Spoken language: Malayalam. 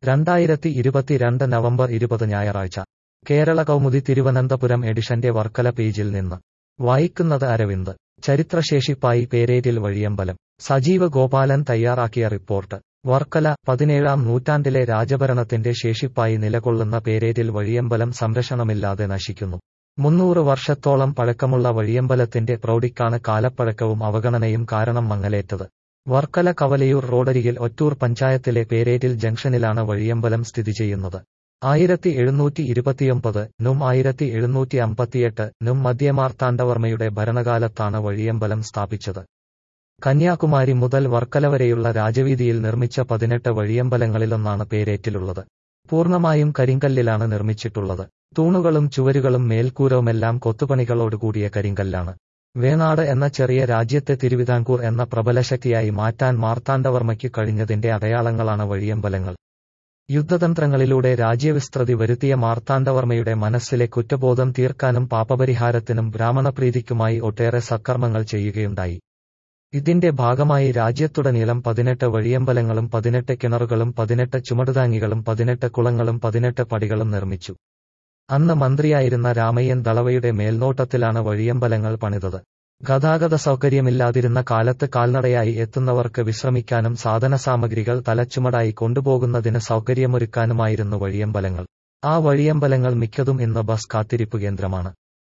രണ്ടായിരത്തി ഇരുപത്തിരണ്ട് നവംബർ ഇരുപത് ഞായറാഴ്ച കേരള കൗമുദി തിരുവനന്തപുരം എഡിഷന്റെ വർക്കല പേജിൽ നിന്ന് വായിക്കുന്നത് അരവിന്ദ് ചരിത്രശേഷിപ്പായി പേരേറ്റിൽ വഴിയമ്പലം സജീവ ഗോപാലൻ തയ്യാറാക്കിയ റിപ്പോർട്ട് വർക്കല പതിനേഴാം നൂറ്റാണ്ടിലെ രാജഭരണത്തിന്റെ ശേഷിപ്പായി നിലകൊള്ളുന്ന പേരേറ്റിൽ വഴിയമ്പലം സംരക്ഷണമില്ലാതെ നശിക്കുന്നു മുന്നൂറ് വർഷത്തോളം പഴക്കമുള്ള വഴിയമ്പലത്തിന്റെ പ്രൗഢിക്കാണ് കാലപ്പഴക്കവും അവഗണനയും കാരണം മങ്ങലേറ്റത് വർക്കല കവലയൂർ റോഡരികിൽ ഒറ്റൂർ പഞ്ചായത്തിലെ പേരേറ്റിൽ ജംഗ്ഷനിലാണ് വഴിയമ്പലം സ്ഥിതി ചെയ്യുന്നത് ആയിരത്തി എഴുന്നൂറ്റി ഇരുപത്തിയൊമ്പത് നും ആയിരത്തി എഴുന്നൂറ്റി അമ്പത്തിയെട്ട് നും മധ്യമാർത്താണ്ഡവർമ്മയുടെ ഭരണകാലത്താണ് വഴിയമ്പലം സ്ഥാപിച്ചത് കന്യാകുമാരി മുതൽ വർക്കല വരെയുള്ള രാജവീതിയിൽ നിർമ്മിച്ച പതിനെട്ട് വഴിയമ്പലങ്ങളിലൊന്നാണ് പേരേറ്റിലുള്ളത് പൂർണ്ണമായും കരിങ്കല്ലിലാണ് നിർമ്മിച്ചിട്ടുള്ളത് തൂണുകളും ചുവരുകളും മേൽക്കൂരവുമെല്ലാം കൊത്തുപണികളോടുകൂടിയ കരിങ്കല്ലാണ് വേണാട് എന്ന ചെറിയ രാജ്യത്തെ തിരുവിതാംകൂർ എന്ന പ്രബലശക്തിയായി മാറ്റാൻ മാർത്താണ്ഡവർമ്മയ്ക്ക് കഴിഞ്ഞതിന്റെ അടയാളങ്ങളാണ് വഴിയമ്പലങ്ങൾ യുദ്ധതന്ത്രങ്ങളിലൂടെ രാജ്യവിസ്തൃതി വരുത്തിയ മാർത്താണ്ഡവർമ്മയുടെ മനസ്സിലെ കുറ്റബോധം തീർക്കാനും പാപപരിഹാരത്തിനും ബ്രാഹ്മണപ്രീതിക്കുമായി ഒട്ടേറെ സത്കർമ്മങ്ങൾ ചെയ്യുകയുണ്ടായി ഇതിന്റെ ഭാഗമായി രാജ്യത്തുടനീളം പതിനെട്ട് വഴിയമ്പലങ്ങളും പതിനെട്ട് കിണറുകളും പതിനെട്ട് ചുമടുതാങ്ങികളും പതിനെട്ട് കുളങ്ങളും പതിനെട്ട് പടികളും നിർമ്മിച്ചു അന്ന് മന്ത്രിയായിരുന്ന രാമയ്യൻ ദളവയുടെ മേൽനോട്ടത്തിലാണ് വഴിയമ്പലങ്ങൾ പണിതത് ഗതാഗത സൗകര്യമില്ലാതിരുന്ന കാലത്ത് കാൽനടയായി എത്തുന്നവർക്ക് വിശ്രമിക്കാനും സാധനസാമഗ്രികൾ തലച്ചുമടായി കൊണ്ടുപോകുന്നതിന് സൗകര്യമൊരുക്കാനുമായിരുന്നു വഴിയമ്പലങ്ങൾ ആ വഴിയമ്പലങ്ങൾ മിക്കതും ഇന്ന് ബസ് കാത്തിരിപ്പ് കേന്ദ്രമാണ്